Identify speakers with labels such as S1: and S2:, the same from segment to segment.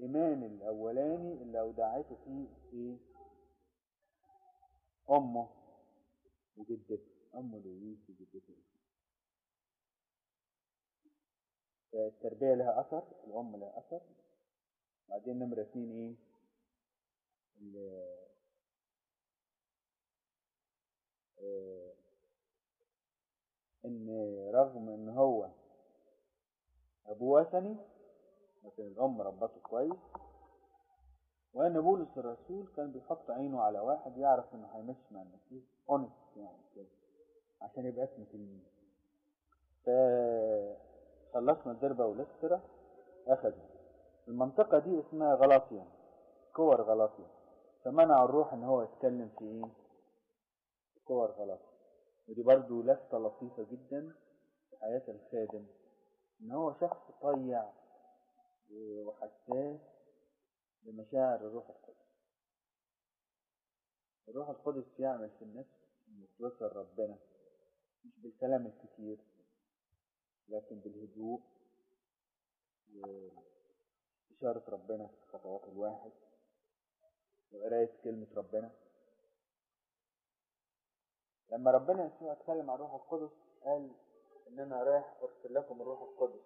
S1: الإيمان الأولاني اللي أودعته فيه إيه؟ أمه وجدته أمه لويس وجدته فالتربية لها أثر الأم لها أثر بعدين نمرة اتنين إيه؟ ال- آه، إن رغم إن هو أبوه وثني لكن الأم ربته كويس وأن بولس الرسول كان بيحط عينه على واحد يعرف إنه هيمشي مع المسيح اونست يعني كده عشان يبقى اسمه تلميذ فخلصنا الدربة والإسرة أخذوا المنطقة دي اسمها غلاطيا كور غلاطيا فمنع الروح إن هو يتكلم في إيه؟ في كور غلاطيا ودي برضو لفتة لطيفة جدا في حياة الخادم إن هو شخص طيع وحساس لمشاعر الروح القدس الروح القدس يعمل في النفس إنه توصل ربنا مش بالكلام الكتير لكن بالهدوء وإشارة ربنا في خطوات الواحد وقراية كلمة ربنا لما ربنا يسوع اتكلم عن الروح القدس قال إن أنا رايح أرسل لكم الروح القدس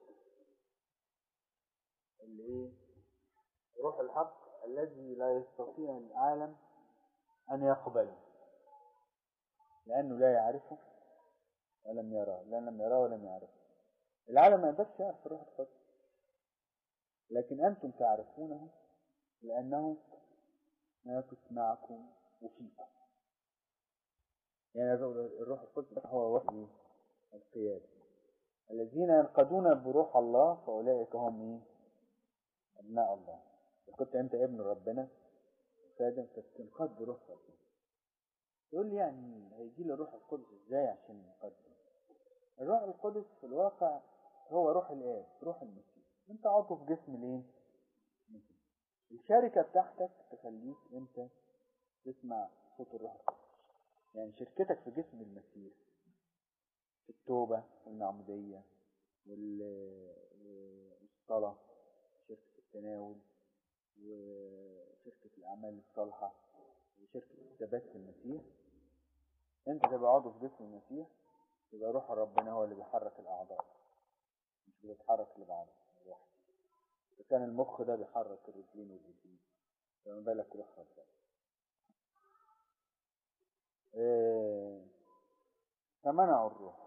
S1: اللي إيه؟ روح الحق الذي لا يستطيع العالم أن يقبله لأنه لا يعرفه ولم يراه لأن لم يراه ولم يعرفه العالم ما يقدرش يعرف الروح القدس لكن أنتم تعرفونه لأنه يقف معكم وفيكم يعني الروح القدس هو وحي القيادة الذين ينقضون بروح الله فأولئك هم إيه؟ أبناء الله إذا كنت أنت ابن ربنا خادم فتنقض بروح ربنا يقول لي يعني هيجي لي الروح القدس ازاي عشان ينقض الروح القدس في الواقع هو روح الآب روح المسيح انت عضو في جسم الايه الشركة بتاعتك تخليك انت تسمع صوت الروح القدس يعني شركتك في جسم المسيح في التوبة والمعمودية والصلاة شركة التناول وشركة الأعمال الصالحة وشركة الثبات في المسيح أنت تبقى عضو في جسم المسيح يبقى روح ربنا هو اللي بيحرك الأعضاء مش بيتحرك لبعض لوحده كان المخ ده بيحرك الرجلين والرجلين فما بالك روح ربنا إيه فمنعوا الروح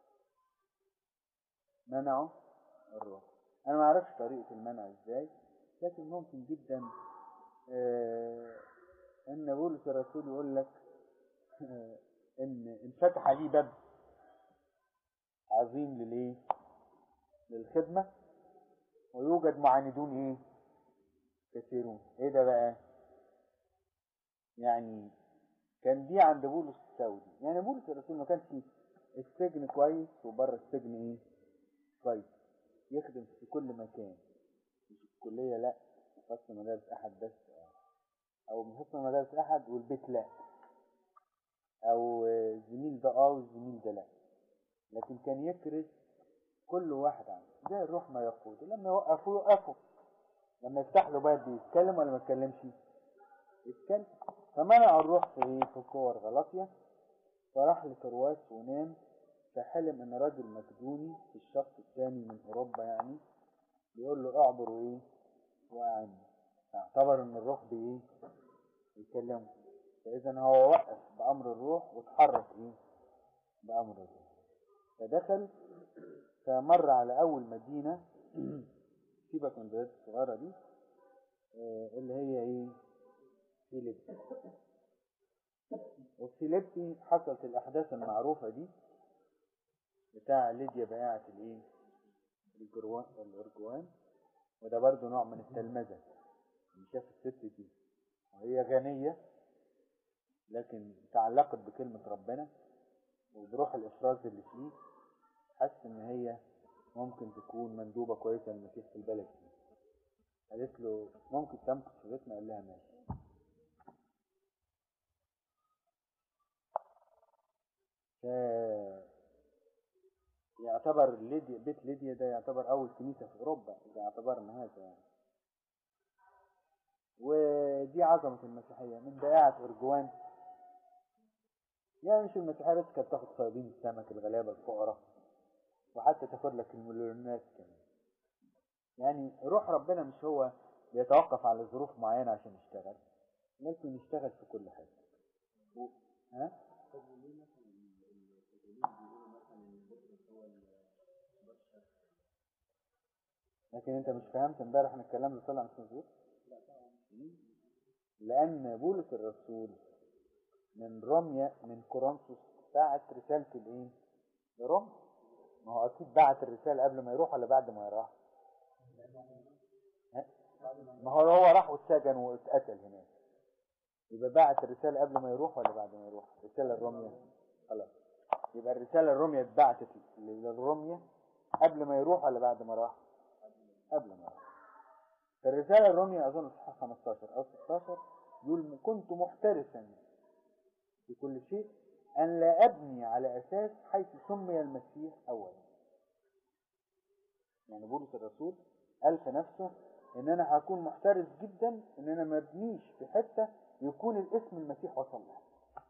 S1: منعوا الروح انا ما اعرفش طريقة المنع ازاي لكن ممكن جدا آه ان بولس الرسول يقول لك آه ان انفتح لي باب عظيم للايه للخدمة ويوجد معاندون ايه كثيرون ايه ده بقى يعني كان دي عند بولس السودي يعني بولس الرسول ما كانش السجن كويس وبره السجن ايه كويس يخدم في كل مكان مش الكلية لا فصل مدارس أحد بس أو من فصل مدارس أحد والبيت لا أو الزميل ده اه والزميل ده لا لكن كان يكرز كل واحد عنه ده الروح ما يقود لما يوقفوا يوقفوا لما يفتح له باب يتكلم ولا ما يتكلمش يتكلم فمنع الروح في ايه في كور غلطية فراح لترواس ونام فحلم ان رجل مقدوني في الشق الثاني من اوروبا يعني بيقول له اعبر ايه واعني اعتبر ان الروح بايه يكلمه فاذا هو وقف بامر الروح واتحرك ايه بامر الروح فدخل فمر على اول مدينة سيبك من البلاد الصغيرة دي اللي هي ايه فيليبي وفي فيليبي حصلت الاحداث المعروفة دي بتاع ليديا بائعة الايه الجروان الارجوان وده برضو نوع من التلمذة اللي شاف الست دي وهي غنية لكن تعلقت بكلمة ربنا وبروح الافراز اللي فيه حس ان هي ممكن تكون مندوبة كويسة للمسيح في البلد دي قالت له ممكن تمكث في بيتنا قال لها ماشي ف يعتبر ليديا بيت ليديا ده يعتبر أول كنيسة في أوروبا إذا اعتبرنا هذا يعني دي عظمة المسيحية من بياعة أرجوان يعني مش المسيحية بس كانت تاخد صيادين السمك الغلابة الفقراء وحتى تاخد لك المليونات كمان يعني روح ربنا مش هو بيتوقف على ظروف معينة عشان يشتغل ممكن يشتغل في كل حاجة و... ها؟ لكن انت مش فهمت امبارح ان الكلام اللي طلع مش مظبوط لان بولس الرسول من روميا من كورنثوس بعت رسالته لايه لروما ما هو اكيد بعت الرساله قبل ما يروح ولا بعد ما يروح ها؟ ما هو هو راح واتسجن واتقتل هناك يبقى بعت الرساله قبل ما يروح ولا بعد ما يروح رساله الروميا خلاص يبقى الرساله الروميا اتبعتت للروميا قبل ما يروح ولا بعد ما راح قبل ما راح الرسالة الرومية أظن في 15 أو 16 يقول كنت محترسا في كل شيء أن لا أبني على أساس حيث سمي المسيح أولا يعني بولس الرسول قال في نفسه إن أنا هكون محترس جدا إن أنا ما ابنيش في حتة يكون الاسم المسيح وصل لها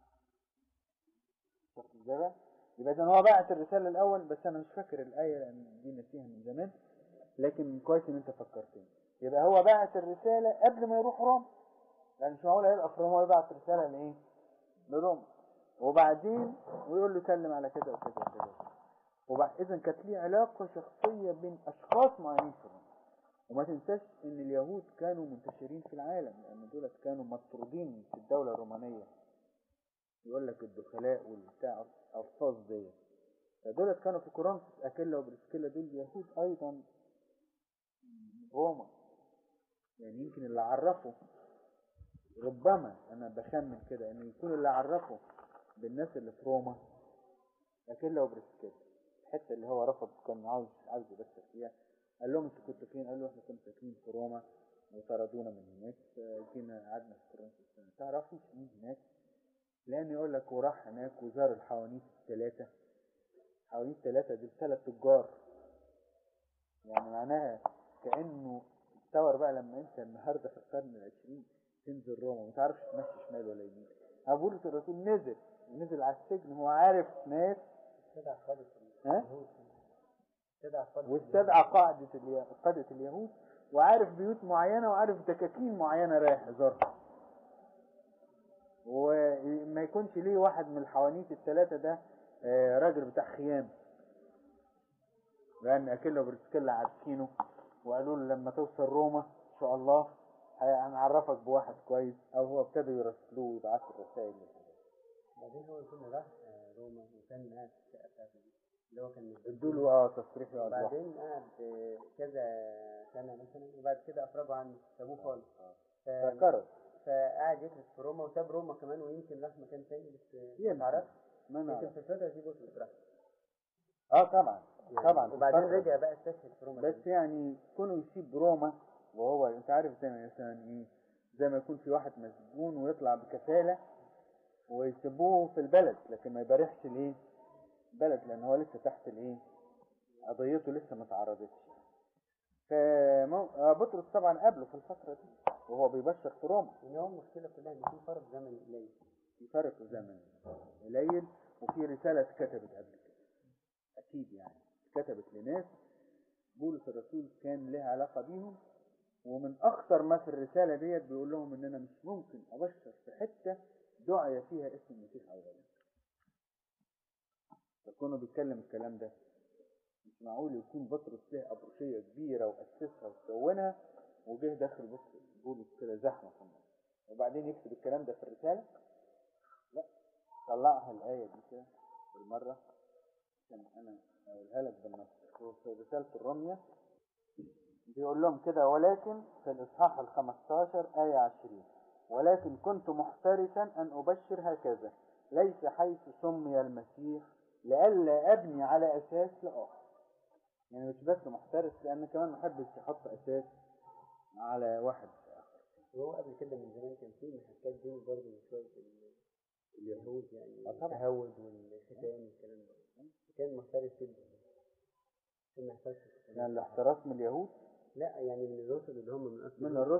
S1: شفت ازاي بقى؟ يبقى إذا هو بعت الرسالة الأول بس أنا مش فاكر الآية لأن دي نسيها من زمان لكن كويس إن أنت فكرتني يبقى هو بعت الرسالة قبل ما يروح روما لأن مش معقول هيبقى في روما ويبعت رسالة لإيه؟ لروما وبعدين ويقول له سلم على كذا وكذا وكذا وبعد إذا كانت ليه علاقة شخصية بين أشخاص معينين في روما وما تنساش إن اليهود كانوا منتشرين في العالم لأن دولت كانوا مطرودين في الدولة الرومانية يقول لك الدخلاء والبتاع ألفاظ ديت فدولت كانوا في كورنثوس أكيلا وبرسكيلا دول يهود أيضا روما يعني يمكن اللي عرفه ربما انا بخمن كده ان يكون اللي عرفه بالناس اللي في روما اكيلا وبرسكيلا الحته اللي هو رفض كان عاوز عاوز يبشر فيها قال لهم انتوا كنتوا فين؟ قالوا احنا كنا ساكنين في روما وطردونا من هناك فجينا قعدنا في كورنثوس سنه تعرفوش مين هناك؟ لان يقول لك وراح هناك وزار الحوانيت الثلاثه حوانيت الثلاثه دول ثلاث تجار يعني معناها كانه تصور بقى لما انت النهارده في القرن العشرين تنزل روما ما تعرفش تمشي شمال ولا يمين بولس الرسول نزل نزل على السجن هو عارف ناس
S2: استدعى قادة
S1: ها؟
S2: اليهود استدعى قادة
S1: واستدعى قاعدة اليه- قادة اليهود وعارف بيوت معينة وعارف دكاكين معينة رايح يزورها وما يكونش ليه واحد من الحوانيت الثلاثة ده آه، راجل بتاع خيام لأن أكيلا وبرسكيلا عارفينه وقالوا له لما توصل روما إن شاء الله ه- هنعرفك بواحد كويس أو هو ابتدوا يرسلوه ويبعثوا رسائل
S2: بعدين هو يكون راح آه، روما وكان قاعد في الشقة بتاعته دي اللي هو كان
S1: ادوا له اه تصريح يقعد لوحده.
S2: وبعدين قعد آه، كذا سنة مثلا وبعد كده أفرجوا عنه سابوه خالص ف-
S1: فكرت
S2: فقعد يدرس في روما وساب روما كمان ويمكن راح مكان تاني بس
S1: هي
S2: ما تعرفش
S1: ما
S2: يمكن
S1: نعرف
S2: في الفترة دي بطرس راح
S1: اه طبعا
S2: يعني
S1: طبعا
S2: وبعدين
S1: الفترة
S2: رجع بقى استشهد في روما
S1: بس
S2: تاني.
S1: يعني كونه يسيب روما وهو انت عارف زي ما مثلا ايه زي ما يكون في واحد مسجون ويطلع بكفالة ويسيبوه في البلد لكن ما يبارحش الايه البلد لان هو لسه تحت الايه قضيته لسه ما تعرضتش فمو... آه، بطرس طبعا قابله في الفترة دي وهو بيبشر في روما
S2: ان هو المشكلة كلها ان في فرق زمن قليل
S1: في فرق زمن قليل وفي رسالة اتكتبت قبل كده أكيد يعني اتكتبت لناس بولس الرسول كان لها علاقة بيهم ومن أخطر ما في الرسالة ديت بيقول لهم إن أنا مش ممكن أبشر في حتة دعي فيها اسم المسيح أولا فكونه بيتكلم الكلام ده مش معقول يكون بطرس له أبروشية كبيرة وأسسها وكونها وجه داخل بطرس بولس كده زحمة في النص وبعدين يكتب الكلام ده في الرسالة لا طلعها الآية دي كده بالمرة عشان أنا أقولها لك بالنص في رسالة الرمية بيقول لهم كده ولكن في الإصحاح ال 15 آية 20 ولكن كنت محترسا أن أبشر هكذا ليس حيث سمي المسيح لئلا أبني على أساس لآخر يعني مش بس محترس لأن كمان ما حدش يحط أساس على واحد آخر
S2: وهو قبل كده من زمان كان في محكات دين برضه من شوية ال- اليهود يعني
S1: آه طبعا.
S2: التهود والختان والكلام ده كان محترف جدا عشان ما يحصلش
S1: يعني الاحتراس من اليهود
S2: لا يعني من الرسل اللي هم من اصل
S1: من الرسل